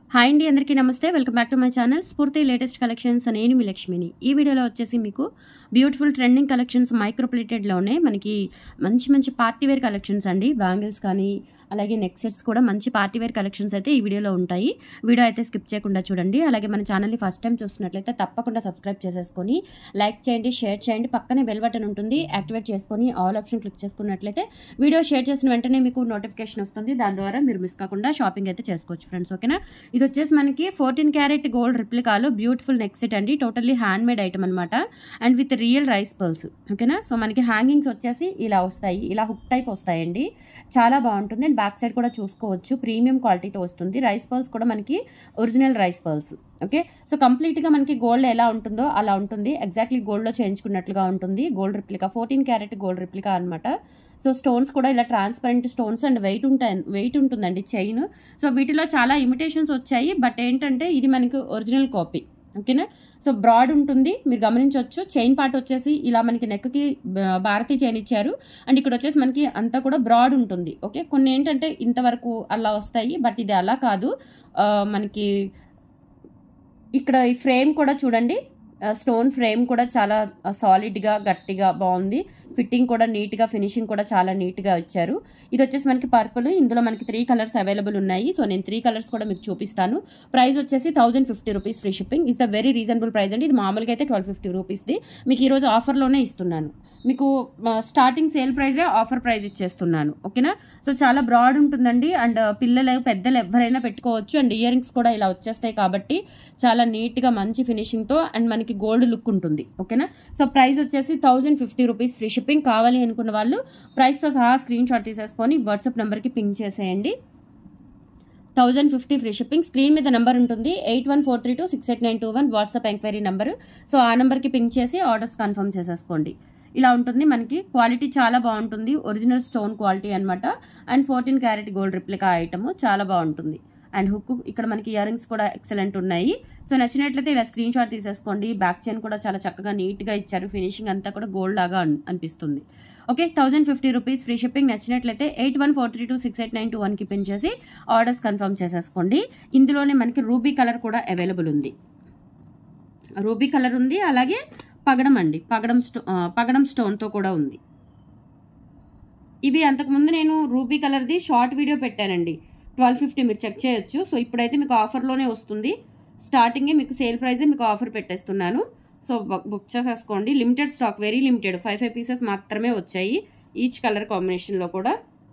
hi అండి అందరికీ నమస్తే welcome back to my channel Spoorthi latest collections నేను మీ లక్ష్మిని ఈ వీడియోలో వచ్చేసి మీకు బ్యూటిఫుల్ ట్రెండింగ్ కలెక్షన్స్ మైక్రో ప్లేటెడ్లోనే మనకి మంచి మంచి పార్టీ వేర్ కలెక్షన్స్ అండి బ్యాంగిల్స్ కానీ అలాగే నెక్ సెట్స్ కూడా మంచి పార్టీ వేర్ కలెక్షన్స్ అయితే ఈ వీడియోలో ఉంటాయి వీడియో అయితే స్కిప్ చేయకుండా చూడండి అలాగే మన ఛానల్ని ఫస్ట్ టైం చూస్తున్నట్లయితే తప్పకుండా సబ్స్క్రైబ్ చేసేసుకొని లైక్ చేయండి షేర్ చేయండి పక్కనే బెల్ బటన్ ఉంటుంది యాక్టివేట్ చేసుకొని ఆల్ ఆప్షన్ క్లిక్ చేసుకున్నట్లయితే వీడియో షేర్ చేసిన వెంటనే మీకు నోటిఫికేషన్ వస్తుంది దాని ద్వారా మీరు మిస్ కాకుండా షాపింగ్ అయితే చేసుకోవచ్చు ఫ్రెండ్స్ ఓకేనా ఇది వచ్చేసి మనకి ఫోర్టీన్ క్యారెట్ గోల్డ్ రిప్లికాలో బ్యూటిఫుల్ నెక్ సెట్ అండి టోటల్లీ హ్యాండ్ మేడ్ ఐటమ్ అనమాట and with real rice pearls ఓకేనా సో మనకి హ్యాంగింగ్స్ వచ్చేసి ఇలా వస్తాయి ఇలా హుక్ టైప్ వస్తాయండి చాలా బాగుంటుంది అండ్ బ్యాక్ సైడ్ కూడా చూసుకోవచ్చు ప్రీమియం క్వాలిటీతో వస్తుంది రైస్ పర్ల్స్ కూడా మనకి original rice pearls okay so కంప్లీట్గా మనకి గోల్డ్ ఎలా ఉంటుందో అలా ఉంటుంది ఎగ్జాక్ట్లీ గోల్డ్లో చేయించుకున్నట్లుగా ఉంటుంది gold replica fourteen carat gold replica అనమాట సో స్టోన్స్ కూడా ఇలా ట్రాన్స్పరెంట్ స్టోన్స్ అండ్ వెయిట్ ఉంటాయి వెయిట్ ఉంటుందండి చైన్ సో వీటిలో చాలా ఇమిటేషన్స్ వచ్చాయి బట్ ఏంటంటే ఇది మనకి ఒరిజినల్ కాపీ ఓకేనా సో బ్రాడ్ ఉంటుంది మీరు గమనించవచ్చు చైన్ పార్ట్ వచ్చేసి ఇలా మనకి నెక్కి భారతీ చైన్ ఇచ్చారు అండ్ ఇక్కడ వచ్చేసి మనకి అంతా కూడా బ్రాడ్ ఉంటుంది ఓకే కొన్ని ఏంటంటే ఇంతవరకు అలా వస్తాయి బట్ ఇది అలా కాదు ఆ, మనకి ఇక్కడ ఈ ఫ్రేమ్ కూడా చూడండి స్టోన్ ఫ్రేమ్ కూడా చాలా సాలిడ్గా గట్టిగా బాగుంది ఫిట్టింగ్ కూడా నీట్గా ఫినిషింగ్ కూడా చాలా నీట్గా ఇచ్చారు ఇది వచ్చేసి మనకి పర్పుల్ ఇందులో మనకి త్రీ కలర్స్ అవైలబుల్ ఉన్నాయి సో నేను త్రీ కలర్స్ కూడా మీకు చూపిస్తాను ప్రైస్ వచ్చేసి thousand fifty rupees free shipping is the very reasonable price అండి ఇది మామూలుగా అయితే ట్వెల్వ్ ఫిఫ్టీ రూపీస్ది మీకు ఈరోజు ఆఫర్లోనే ఇస్తున్నాను మీకు స్టార్టింగ్ సేల్ ప్రైజే ఆఫర్ ప్రైస్ ఇచ్చేస్తున్నాను ఓకేనా సో చాలా బ్రాడ్ ఉంటుందండి అండ్ పిల్లలు పెద్దలు ఎవరైనా పెట్టుకోవచ్చు అండ్ ఇయర్ రింగ్స్ కూడా ఇలా వచ్చేస్తాయి కాబట్టి చాలా నీట్గా మంచి ఫినిషింగ్తో అండ్ మనకి గోల్డ్ లుక్ ఉంటుంది ఓకేనా సో ప్రైస్ వచ్చేసి thousand fifty rupees free shipping కావాలి అనుకున్న వాళ్ళు ప్రైస్తో సహా స్క్రీన్ షాట్ తీసేసుకొని వాట్సాప్ నెంబర్కి పింక్ చేసేయండి thousand fifty free shipping screen మీద నెంబర్ ఉంటుంది eight one four three two six eight nine two one WhatsApp enquiry number so ఆ నెంబర్కి పింక్ చేసి ఆర్డర్స్ కన్ఫర్మ్ చేసేసుకోండి ఇలా ఉంటుంది మనకి క్వాలిటీ చాలా బాగుంటుంది ఒరిజినల్ స్టోన్ క్వాలిటీ అనమాట and fourteen carat gold replica item చాలా బాగుంటుంది అండ్ హుక్ ఇక్కడ మనకి ఇయర్ రింగ్స్ కూడా ఎక్సలెంట్ ఉన్నాయి సో నచ్చినట్లయితే ఇలా స్క్రీన్ షాట్ తీసేసుకోండి బ్యాక్ చైన్ కూడా చాలా చక్కగా నీట్గా ఇచ్చారు ఫినిషింగ్ అంతా కూడా గోల్డ్ లాగా అన్- అనిపిస్తుంది okay thousand fifty rupees free shipping నచ్చినట్లయితే eight one four three two six eight nine two వన్కి పిన్ చేసి ఆర్డర్స్ కన్ఫర్మ్ చేసేసుకోండి ఇందులోనే మనకి రూబీ కలర్ కూడా అవైలబుల్ ఉంది రూబీ కలర్ ఉంది అలాగే పగడం అండి పగడం స్టో ఆ, పగడం స్టోన్తో కూడా ఉంది ఇవి అంతకుముందు నేను రూబీ కలర్ది షార్ట్ వీడియో పెట్టానండి ట్వెల్వ్ ఫిఫ్టీ మీరు చెక్ చేయొచ్చు సో ఇప్పుడైతే మీకు ఆఫర్లోనే వస్తుంది స్టార్టింగే మీకు సేల్ ప్రైజే మీకు ఆఫర్ పెట్టేస్తున్నాను సో బుక్ బుక్ చేసేసుకోండి limited stock very limited five five pieces మాత్రమే వచ్చాయి ఈచ్ కలర్ కాంబినేషన్లో కూడా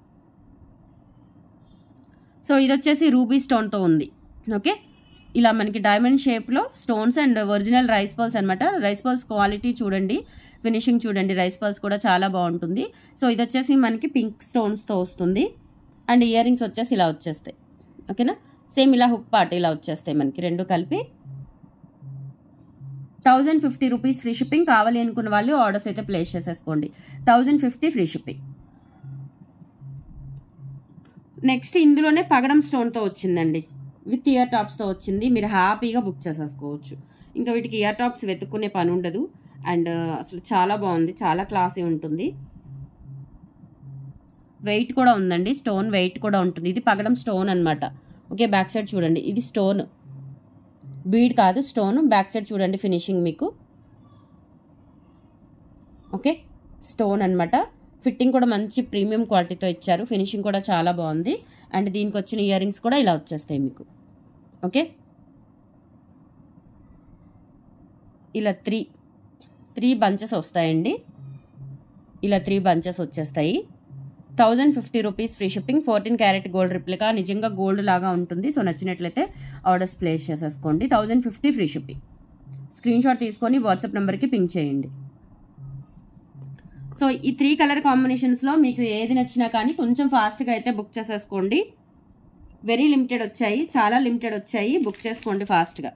సో ఇది వచ్చేసి రూబీ స్టోన్తో ఉంది ఓకే ఇలా మనకి డైమండ్ షేప్లో stones and original rice pearls అనమాట రైస్ పర్ల్స్ క్వాలిటీ చూడండి ఫినిషింగ్ చూడండి రైస్ పర్ల్స్ కూడా చాలా బాగుంటుంది సో ఇది వచ్చేసి మనకి పింక్ స్టోన్స్తో వస్తుంది అండ్ ఇయర్ రింగ్స్ వచ్చేసి ఇలా వచ్చేస్తాయి ఓకేనా సేమ్ ఇలా హుక్ పార్ట్ ఇలా వచ్చేస్తాయి మనకి రెండు కలిపి thousand fifty rupees free shipping కావాలి అనుకున్న వాళ్ళు ఆర్డర్స్ అయితే ప్లేస్ చేసేసుకోండి thousand fifty free shipping next ఇందులోనే పగడం స్టోన్తో వచ్చిందండి విత్ ఇయర్ టాప్స్తో వచ్చింది మీరు హ్యాపీగా బుక్ చేసేసుకోవచ్చు ఇంకా వీటికి ఇయర్ టాప్స్ వెతుక్కునే పని ఉండదు అండ్ అసలు చాలా బాగుంది చాలా క్లాసీ ఉంటుంది వెయిట్ కూడా ఉందండి స్టోన్ వెయిట్ కూడా ఉంటుంది ఇది పగడం స్టోన్ అన్నమాట ఓకే బ్యాక్ సైడ్ చూడండి ఇది స్టోన్ బీడ్ కాదు స్టోన్ బ్యాక్ సైడ్ చూడండి ఫినిషింగ్ మీకు ఓకే స్టోన్ అన్నమాట ఫిట్టింగ్ కూడా మంచి ప్రీమియం క్వాలిటీతో ఇచ్చారు ఫినిషింగ్ కూడా చాలా బాగుంది అండ్ దీనికి వచ్చిన ఇయర్ రింగ్స్ కూడా ఇలా వచ్చేస్తాయి మీకు ఓకే ఇలా త్రీ త్రీ బంచెస్ వస్తాయండి ఇలా త్రీ బంచెస్ వచ్చేస్తాయి thousand fifty rupees free shipping fourteen carat gold replica నిజంగా గోల్డ్ లాగా ఉంటుంది సో నచ్చినట్లయితే ఆర్డర్స్ ప్లేస్ చేసేసుకోండి thousand fifty free shipping screen shot తీసుకొని వాట్సాప్ నెంబర్కి పింక్ చేయండి సో ఈ త్రీ కలర్ కాంబినేషన్స్లో మీకు ఏది నచ్చినా కానీ కొంచెం ఫాస్ట్గా అయితే బుక్ చేసేసుకోండి వెరీ లిమిటెడ్ వచ్చాయి చాలా లిమిటెడ్ వచ్చాయి బుక్ చేసుకోండి ఫాస్ట్గా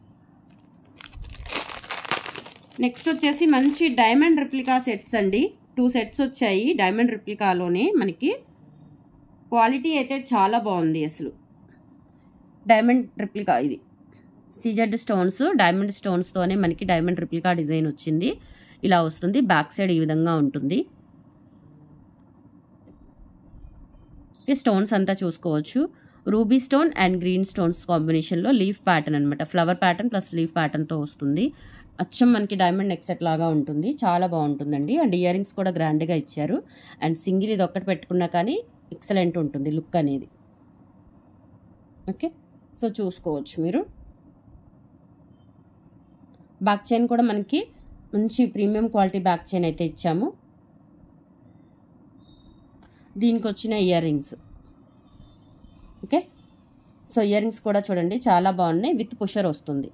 నెక్స్ట్ వచ్చేసి మంచి డైమండ్ రిప్లికా సెట్స్ అండి టూ సెట్స్ వచ్చాయి డైమండ్ రిప్లికాలోనే మనకి క్వాలిటీ అయితే చాలా బాగుంది అసలు డైమండ్ రిప్లికా ఇది సిజెడ్ స్టోన్స్ డైమండ్ స్టోన్స్తోనే మనకి డైమండ్ రిప్లికా డిజైన్ వచ్చింది ఇలా వస్తుంది బ్యాక్ సైడ్ ఈ విధంగా ఉంటుంది ఈ స్టోన్స్ అంతా చూసుకోవచ్చు ruby stone and green stones కాంబినేషన్లో లీఫ్ ప్యాటర్న్ అనమాట ఫ్లవర్ ప్యాటర్న్ ప్లస్ లీఫ్ ప్యాటర్న్తో వస్తుంది అచ్చం మనకి డైమండ్ నెక్ సెట్ లాగా ఉంటుంది చాలా బాగుంటుందండి అండ్ ఇయర్ రింగ్స్ కూడా గ్రాండ్గా ఇచ్చారు అండ్ సింగిల్ ఇది ఒక్కటి పెట్టుకున్నా కానీ ఎక్సలెంట్ ఉంటుంది లుక్ అనేది ఓకే సో చూసుకోవచ్చు మీరు బ్యాక్ చైన్ కూడా మనకి మంచి ప్రీమియం క్వాలిటీ బ్యాక్ చైన్ అయితే ఇచ్చాము దీనికి వచ్చిన earrings okay so year earrings కూడా చూడండి చాలా బాగున్నాయి విత్ పుషర్ వస్తుంది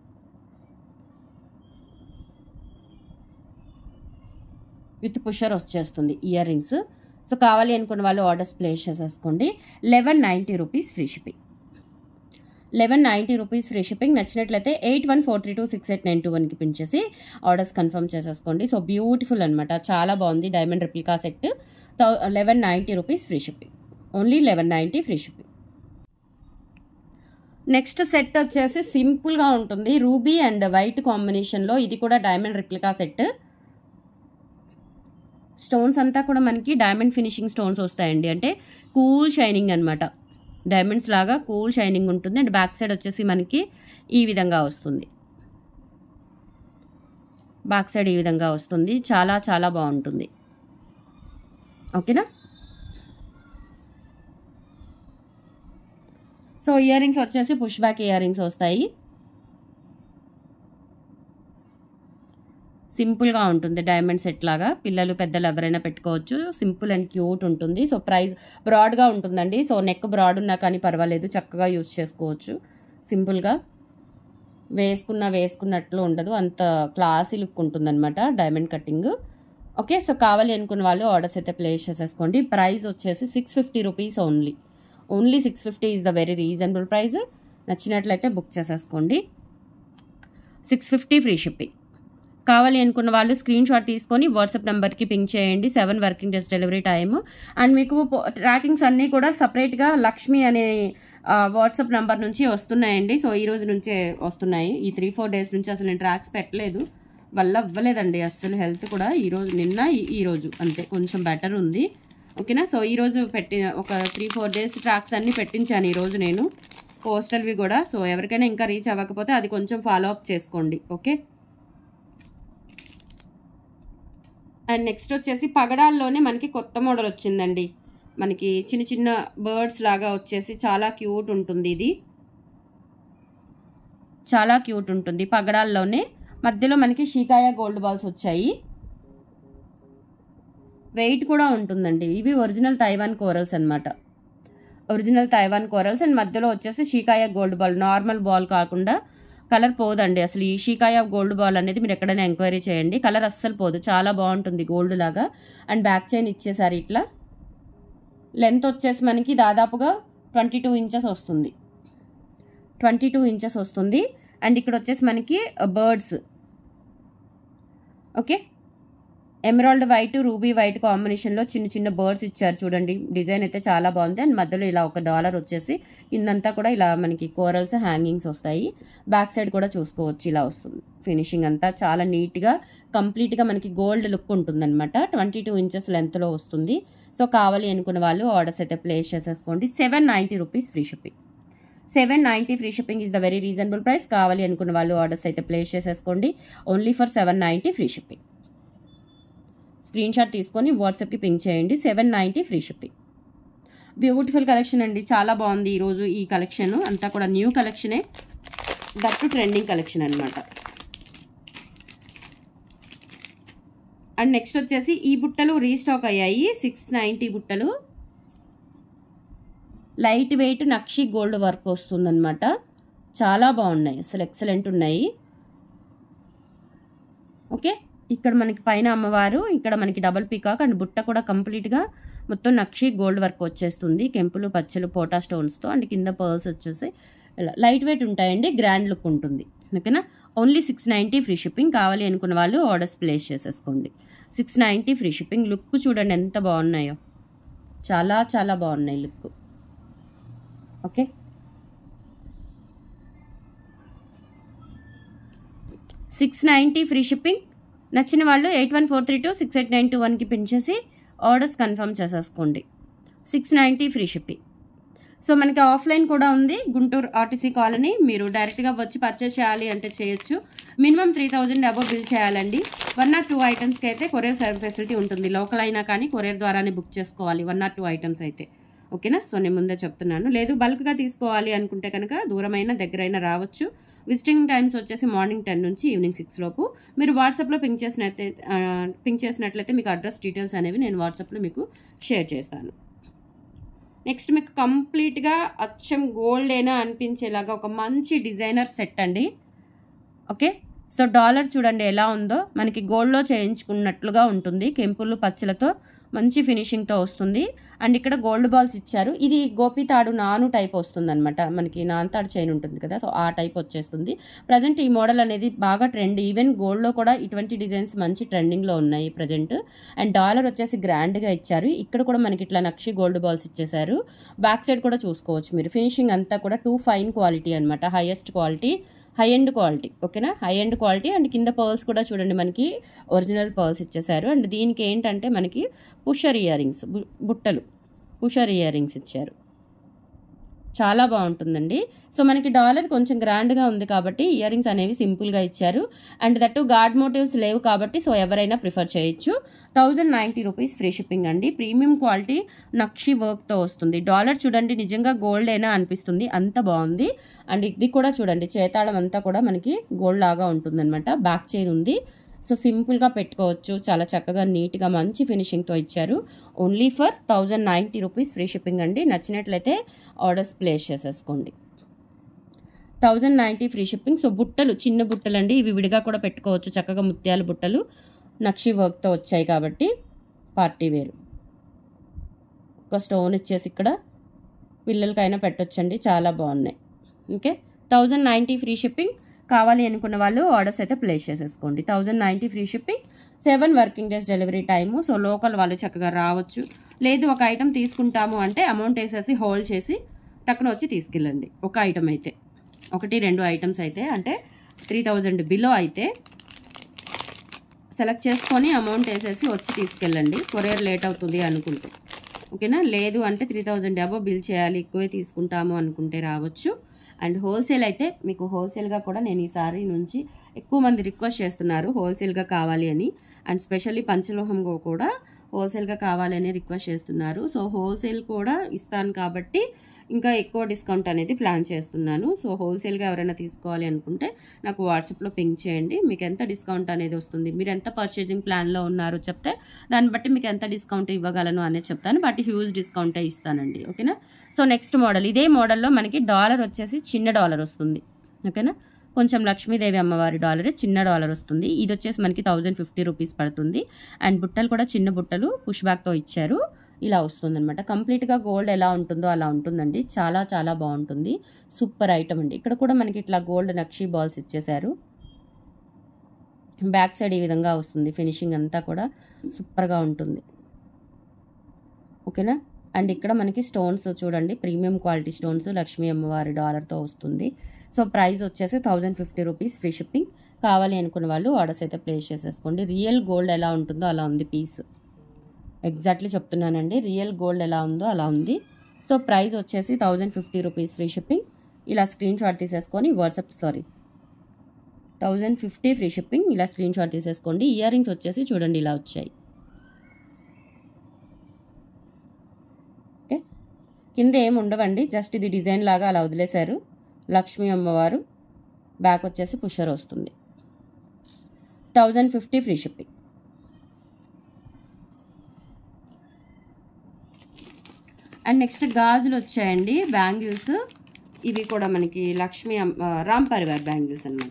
విత్ పుషర్ వచ్చేస్తుంది ఇయర్ రింగ్స్ సో కావాలి అనుకున్న వాళ్ళు ఆర్డర్స్ ప్లేస్ చేసేసుకోండి eleven ninety rupees free shipping eleven ninety rupees free shipping నచ్చినట్లయితే eight one four three two six eight nine two వన్కి పిన్ ఆర్డర్స్ కన్ఫర్మ్ చేసేసుకోండి so beautiful అనమాట చాలా బాగుంది diamond replica set eleven ninety rupees free shipping only eleven ninety free shipping next set వచ్చేసి సింపుల్గా ఉంటుంది ruby and white కాంబినేషన్లో ఇది కూడా డైమండ్ రిప్లికా సెట్ స్టోన్స్ అంతా కూడా మనకి డైమండ్ ఫినిషింగ్ స్టోన్స్ వస్తాయండి అంటే కూల్ షైనింగ్ అనమాట డైమండ్స్ లాగా కూల్ షైనింగ్ ఉంటుంది అండ్ బ్యాక్ సైడ్ వచ్చేసి మనకి ఈ విధంగా వస్తుంది బ్యాక్ సైడ్ ఈ విధంగా వస్తుంది చాలా చాలా బాగుంటుంది ఓకేనా సో ఇయర్ రింగ్స్ వచ్చేసి పుష్ బ్యాక్ ఇయర్ రింగ్స్ వస్తాయి సింపుల్గా ఉంటుంది డైమండ్ సెట్ లాగా పిల్లలు పెద్దలు ఎవరైనా పెట్టుకోవచ్చు సింపుల్ అండ్ క్యూట్ ఉంటుంది సో ప్రైస్ బ్రాడ్గా ఉంటుందండి సో నెక్ బ్రాడ్ ఉన్నా కానీ పర్వాలేదు చక్కగా యూస్ చేసుకోవచ్చు సింపుల్గా వేసుకున్న వేసుకున్నట్లు ఉండదు అంత క్లాసీ లుక్ ఉంటుందన్నమాట డైమండ్ కటింగ్ ఓకే సో కావాలి అనుకున్న వాళ్ళు ఆర్డర్స్ అయితే ప్లేస్ చేసేసుకోండి ప్రైస్ వచ్చేసి six fifty rupees only only six fifty is the very reasonable price నచ్చినట్లయితే బుక్ చేసేసుకోండి సిక్స్ ఫిఫ్టీ ఫ్రీ షిప్పింగ్ కావాలి అనుకున్న వాళ్ళు స్క్రీన్ షాట్ తీసుకొని వాట్సాప్ నెంబర్కి పింక్ చేయండి seven working days delivery time and మీకు ట్రాకింగ్స్ అన్నీ కూడా సపరేట్గా లక్ష్మి అనే వాట్సాప్ నెంబర్ నుంచి వస్తున్నాయండి సో ఈ రోజు నుంచే వస్తున్నాయి ఈ త్రీ ఫోర్ డేస్ నుంచి అసలు నేను ట్రాక్స్ పెట్టలేదు వల్ల అవ్వలేదండి అసలు హెల్త్ కూడా ఈరోజు నిన్న ఈ- ఈ రోజు అంతే కొంచెం బెటర్ ఉంది ఓకేనా సో ఈరోజు పెట్టి ఒక త్రీ ఫోర్ డేస్ ట్రాక్స్ అన్నీ పెట్టించాను ఈరోజు నేను పోస్టర్వి కూడా సో ఎవరికైనా ఇంకా రీచ్ అవ్వకపోతే అది కొంచెం ఫాలో అప్ చేసుకోండి ఓకే అండ్ నెక్స్ట్ వచ్చేసి పగడాల్లోనే మనకి కొత్త మోడల్ వచ్చిందండి మనకి చిన్న చిన్న బర్డ్స్ లాగా వచ్చేసి చాలా క్యూట్ ఉంటుంది ఇది చాలా క్యూట్ ఉంటుంది పగడాల్లోనే మధ్యలో మనకి షీకాయ గోల్డ్ బాల్స్ వచ్చాయి వెయిట్ కూడా ఉంటుందండి ఇవి ఒరిజినల్ తైవాన్ కోరల్స్ అన్నమాట ఒరిజినల్ తైవాన్ కోరల్స్ అండ్ మధ్యలో వచ్చేసి షీకాయ గోల్డ్ బాల్ నార్మల్ బాల్ కాకుండా కలర్ పోదండి అసలు ఈ షీకాయ గోల్డ్ బాల్ అనేది మీరు ఎక్కడైనా ఎంక్వైరీ చేయండి కలర్ అస్సలు పోదు చాలా బాగుంటుంది గోల్డ్ లాగా అండ్ బ్యాక్ చైన్ ఇచ్చేసారు ఇట్లా లెంత్ వచ్చేసి మనకి దాదాపుగా ట్వంటీ టూ ఇంచెస్ వస్తుంది ట్వంటీ టూ ఇంచెస్ వస్తుంది అండ్ ఇక్కడ వచ్చేసి మనకి birds okay emerald white ruby white కాంబినేషన్లో చిన్న చిన్న బర్డ్స్ ఇచ్చారు చూడండి డిజైన్ అయితే చాలా బాగుంది అండ్ మధ్యలో ఇలా ఒక డాలర్ వచ్చేసి కిందంతా కూడా ఇలా మనకి కోరల్స్ హ్యాంగింగ్స్ వస్తాయి బ్యాక్ సైడ్ కూడా చూసుకోవచ్చు ఇలా వస్తుంది ఫినిషింగ్ అంతా చాలా నీట్గా కంప్లీట్గా మనకి గోల్డ్ లుక్ ఉంటుందన్నమాట ట్వంటీ టూ ఇంచెస్ లెంత్లో వస్తుంది సో కావాలి అనుకున్న వాళ్ళు ఆర్డర్స్ అయితే ప్లేస్ చేసేసుకోండి seven ninety rupees free shipping seven ninety free shipping is the very reasonable price కావాలి అనుకున్న వాళ్ళు ఆర్డర్స్ అయితే ప్లేస్ చేసేసుకోండి only for seven ninety free shipping screen shot తీసుకొని వాట్సాప్కి పింక్ చేయండి seven ninety free shipping beautiful collection అండి చాలా బాగుంది ఈరోజు ఈ కలెక్షన్ అంతా కూడా న్యూ కలెక్షనే దట్ ట్రెండింగ్ కలెక్షన్ అనమాట అండ్ నెక్స్ట్ వచ్చేసి ఈ బుట్టలు రీస్టాక్ అయ్యాయి సిక్స్ నైంటీ బుట్టలు లైట్ వెయిట్ నక్షి గోల్డ్ వర్క్ వస్తుందన్నమాట చాలా బాగున్నాయి అసలు ఎక్సలెంట్ ఉన్నాయి ఓకే ఇక్కడ మనకి పైన అమ్మవారు ఇక్కడ మనకి డబల్ పీకాక్ అండ్ బుట్ట కూడా కంప్లీట్గా మొత్తం నక్షి గోల్డ్ వర్క్ వచ్చేస్తుంది కెంపులు పచ్చలు పోటా స్టోన్స్తో అండ్ కింద పర్ల్స్ వచ్చేసి ఇలా లైట్ వెయిట్ ఉంటాయండి గ్రాండ్ లుక్ ఉంటుంది ఓకేనా only six ninety free shipping కావాలి అనుకున్న వాళ్ళు ఆర్డర్స్ ప్లేస్ చేసేసుకోండి six ninety free shipping look చూడండి ఎంత బాగున్నాయో చాలా చాలా బాగున్నాయి look okay six ninety free shipping నచ్చిన వాళ్ళు eight one four three two six eight nine two వన్కి పిన్ చేసి ఆర్డర్స్ కన్ఫర్మ్ చేసేసుకోండి six ninety free shipping so మనకి ఆఫ్లైన్ కూడా ఉంది గుంటూరు ఆర్టీసీ కాలనీ మీరు డైరెక్ట్గా వచ్చి పర్చేస్ చేయాలి అంటే చేయొచ్చు minimum three thousand above bill చేయాలండి వన్ ఆర్ టూ ఐటమ్స్కి అయితే కొరియర్ సర్వీస్ ఫెసిలిటీ ఉంటుంది లోకల్ అయినా కానీ కొరియర్ ద్వారానే బుక్ చేసుకోవాలి వన్ ఆర్ టూ ఐటమ్స్ అయితే ఓకేనా సో నేను ముందే చెప్తున్నాను లేదు బల్క్గా తీసుకోవాలి అనుకుంటే కనుక దూరమైన దగ్గరైనా రావచ్చు విజిటింగ్ టైమ్స్ వచ్చేసి మార్నింగ్ టెన్ నుంచి ఈవినింగ్ సిక్స్ లోపు మీరు వాట్సాప్లో పింక్ చేసినట్లయితే పింక్ చేసినట్లయితే మీకు అడ్రస్ డీటెయిల్స్ అనేవి నేను వాట్సాప్లో మీకు షేర్ చేస్తాను నెక్స్ట్ మీకు కంప్లీట్గా అచ్చం గోల్డ్ అయినా అనిపించేలాగా ఒక మంచి డిజైనర్ సెట్ అండి ఓకే సో డాలర్ చూడండి ఎలా ఉందో మనకి గోల్డ్లో చేయించుకున్నట్లుగా ఉంటుంది కెంపులు పచ్చలతో మంచి ఫినిషింగ్తో వస్తుంది అండ్ ఇక్కడ గోల్డ్ బాల్స్ ఇచ్చారు ఇది గోపితాడు నాను టైప్ వస్తుంది అనమాట మనకి నాన్తాడు చైన్ ఉంటుంది కదా సో ఆ టైప్ వచ్చేస్తుంది ప్రజెంట్ ఈ మోడల్ అనేది బాగా ట్రెండ్ ఈవెన్ గోల్డ్లో కూడా ఇటువంటి డిజైన్స్ మంచి ట్రెండింగ్లో ఉన్నాయి ప్రజెంట్ అండ్ డాలర్ వచ్చేసి గ్రాండ్గా ఇచ్చారు ఇక్కడ కూడా మనకి ఇట్లా నక్షి గోల్డ్ బాల్స్ ఇచ్చేసారు బ్యాక్ సైడ్ కూడా చూసుకోవచ్చు మీరు ఫినిషింగ్ అంతా కూడా టూ ఫైన్ క్వాలిటీ అనమాట highest quality high end quality ఓకేనా హై ఎండ్ క్వాలిటీ అండ్ కింద పర్ల్స్ కూడా చూడండి మనకి ఒరిజినల్ పర్ల్స్ ఇచ్చేసారు అండ్ దీనికి ఏంటంటే మనకి పుషర్ ఇయర్ రింగ్స్ బుట్టలు పుషర్ ఇయర్ రింగ్స్ ఇచ్చారు చాలా బాగుంటుందండి సో మనకి డాలర్ కొంచెం గ్రాండ్గా ఉంది కాబట్టి ఇయర్ రింగ్స్ అనేవి సింపుల్గా ఇచ్చారు అండ్ దట్టు గాడ్ మోటివ్స్ లేవు కాబట్టి సో ఎవరైనా ప్రిఫర్ చేయొచ్చు thousand ninety rupees free shipping అండి ప్రీమియం క్వాలిటీ నక్షి వర్క్తో వస్తుంది డాలర్ చూడండి నిజంగా గోల్డ్ అయినా అనిపిస్తుంది అంత బాగుంది అండ్ ఇది కూడా చూడండి చేతాళం అంతా కూడా మనకి గోల్డ్ లాగా ఉంటుందన్నమాట బ్యాక్ చైన్ ఉంది సో సింపుల్గా పెట్టుకోవచ్చు చాలా చక్కగా నీట్గా మంచి ఫినిషింగ్తో ఇచ్చారు only for thousand ninety rupees free shipping అండి నచ్చినట్లయితే ఆర్డర్స్ ప్లేస్ చేసేసుకోండి thousand ninety free shipping so బుట్టలు చిన్న బుట్టలు అండి ఇవి విడిగా కూడా పెట్టుకోవచ్చు చక్కగా ముత్యాల బుట్టలు నక్షి వర్క్తో వచ్చాయి కాబట్టి పార్టీ వేరు ఒక స్టోన్ ఇచ్చేసి ఇక్కడ పిల్లలకైనా పెట్టొచ్చండి చాలా బాగున్నాయి okay thousand ninety free shipping కావాలి అనుకున్న వాళ్ళు ఆర్డర్స్ అయితే ప్లేస్ చేసేసుకోండి thousand ninety free shipping seven working days delivery time so local వాళ్ళు చక్కగా రావచ్చు లేదు ఒక ఐటమ్ తీసుకుంటాము అంటే అమౌంట్ వేసేసి హోల్డ్ చేసి టక్కున వచ్చి తీసుకెళ్ళండి ఒక ఐటమ్ అయితే ఒకటి రెండు ఐటమ్స్ అయితే అంటే త్రీ థౌజండ్ బిలో అయితే సెలెక్ట్ చేసుకొని అమౌంట్ వేసేసి వచ్చి తీసుకెళ్ళండి కొరియర్ లేట్ అవుతుంది అనుకుంటే ఓకేనా లేదు అంటే త్రీ థౌజండ్ అబో బిల్ చేయాలి ఎక్కువే తీసుకుంటాము అనుకుంటే రావచ్చు అండ్ హోల్సేల్ అయితే మీకు హోల్సేల్గా కూడా నేను ఈసారి నుంచి ఎక్కువ మంది రిక్వెస్ట్ చేస్తున్నారు హోల్సేల్గా కావాలి అని అండ్ స్పెషల్లీ పంచలోహం కూడా హోల్సేల్గా కావాలని రిక్వెస్ట్ చేస్తున్నారు సో హోల్సేల్ కూడా ఇస్తాను కాబట్టి ఇంకా ఎక్కువ డిస్కౌంట్ అనేది ప్లాన్ చేస్తున్నాను సో హోల్సేల్గా ఎవరైనా తీసుకోవాలి అనుకుంటే నాకు వాట్సాప్లో పింక్ చేయండి మీకు ఎంత డిస్కౌంట్ అనేది వస్తుంది మీరు ఎంత పర్చేజింగ్ ప్లాన్లో ఉన్నారో చెప్తే దాన్ని బట్టి మీకు ఎంత డిస్కౌంట్ ఇవ్వగలను అనేది చెప్తాను బట్ హ్యూజ్ డిస్కౌంటే ఇస్తానండి ఓకేనా సో నెక్స్ట్ మోడల్ ఇదే మోడల్లో మనకి డాలర్ వచ్చేసి చిన్న డాలర్ వస్తుంది ఓకేనా కొంచెం లక్ష్మీదేవి అమ్మవారి డాలర్ చిన్న డాలర్ వస్తుంది ఇది వచ్చేసి మనకి థౌజండ్ ఫిఫ్టీ రూపీస్ పడుతుంది అండ్ బుట్టలు కూడా చిన్న బుట్టలు పుష్ బ్యాక్తో ఇచ్చారు ఇలా వస్తుంది అనమాట కంప్లీట్గా గోల్డ్ ఎలా ఉంటుందో అలా ఉంటుందండి చాలా చాలా బాగుంటుంది సూపర్ ఐటమ్ అండి ఇక్కడ కూడా మనకి ఇట్లా గోల్డ్ నక్షి బాల్స్ ఇచ్చేసారు బ్యాక్ సైడ్ ఈ విధంగా వస్తుంది ఫినిషింగ్ అంతా కూడా సూపర్గా ఉంటుంది ఓకేనా అండ్ ఇక్కడ మనకి స్టోన్స్ చూడండి ప్రీమియం క్వాలిటీ స్టోన్స్ లక్ష్మీ అమ్మవారి డాలర్తో వస్తుంది సో ప్రైస్ వచ్చేసి thousand fifty rupees free shipping కావాలి అనుకున్న వాళ్ళు ఆర్డర్స్ అయితే ప్లేస్ చేసేసుకోండి రియల్ గోల్డ్ ఎలా ఉంటుందో అలా ఉంది పీస్ ఎగ్జాక్ట్లీ చెప్తున్నానండి రియల్ గోల్డ్ ఎలా ఉందో అలా ఉంది సో ప్రైస్ వచ్చేసి thousand fifty rupees free shipping ఇలా స్క్రీన్ షాట్ తీసేసుకొని WhatsApp sorry thousand fifty free shipping ఇలా స్క్రీన్ షాట్ తీసేసుకోండి ఇయర్ రింగ్స్ వచ్చేసి చూడండి ఇలా వచ్చాయి ఓకే కింద ఏమి ఉండవండి జస్ట్ ఇది డిజైన్ లాగా అలా వదిలేశారు లక్ష్మీ అమ్మవారు బ్యాక్ వచ్చేసి పుషర్ వస్తుంది thousand fifty free shipping and next గాజులు వచ్చాయండి బ్యాంగిల్స్ ఇవి కూడా మనకి లక్ష్మీ అమ్- ఆ, రామ్ పరివార్ బ్యాంగిల్స్ అనమాట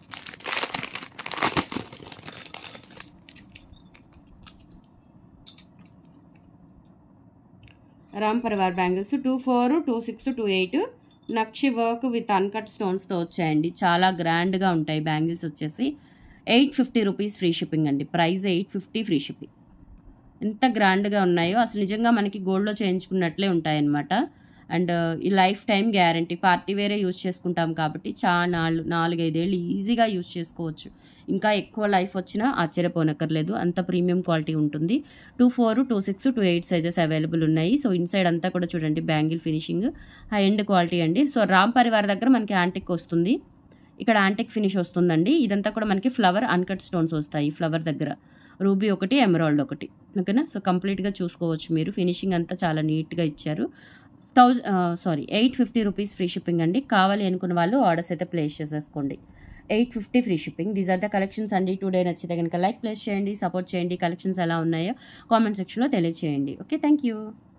Ram Parivar bangles two four two six two eight నక్షి వర్క్ విత్ అన్కట్ స్టోన్స్తో వచ్చాయండి చాలా గ్రాండ్గా ఉంటాయి బ్యాంగిల్స్ వచ్చేసి eight fifty rupees free shipping అండి price eight fifty free shipping ఎంత గ్రాండ్గా ఉన్నాయో అసలు నిజంగా మనకి గోల్డ్లో చేయించుకున్నట్లే ఉంటాయన్నమాట అండ్ ఈ లైఫ్ టైం గ్యారంటీ పార్టీ వేరే యూజ్ చేసుకుంటాం కాబట్టి చాలా నాలుగు నాలుగైదేళ్ళు ఈజీగా యూజ్ చేసుకోవచ్చు ఇంకా ఎక్కువ లైఫ్ వచ్చినా ఆశ్చర్యపోనక్కర్లేదు అంత ప్రీమియం క్వాలిటీ ఉంటుంది two four two six two eight sizes available ఉన్నాయి సో ఇన్సైడ్ అంతా కూడా చూడండి bangle finishing high end quality అండి సో రామ్ పరివార్ దగ్గర మనకి యాంటిక్ వస్తుంది ఇక్కడ యాంటిక్ ఫినిష్ వస్తుందండి ఇదంతా కూడా మనకి ఫ్లవర్ అన్కట్ స్టోన్స్ వస్తాయి ఫ్లవర్ దగ్గర రూబీ ఒకటి ఎమరాల్డ్ ఒకటి ఓకేనా సో కంప్లీట్గా చూసుకోవచ్చు మీరు ఫినిషింగ్ అంతా చాలా నీట్గా ఇచ్చారు thousand sorry eight fifty rupees free shipping అండి కావాలి అనుకున్న వాళ్ళు ఆర్డర్స్ అయితే ప్లేస్ చేసేసుకోండి eight fifty free shipping these are the collections అండి టూ డే నచ్చితే కనుక లైక్ ప్లేస్ చేయండి సపోర్ట్ చేయండి కలెక్షన్స్ ఎలా ఉన్నాయో కామెంట్ సెక్షన్లో తెలియజేయండి ఓకే థ్యాంక్ యూ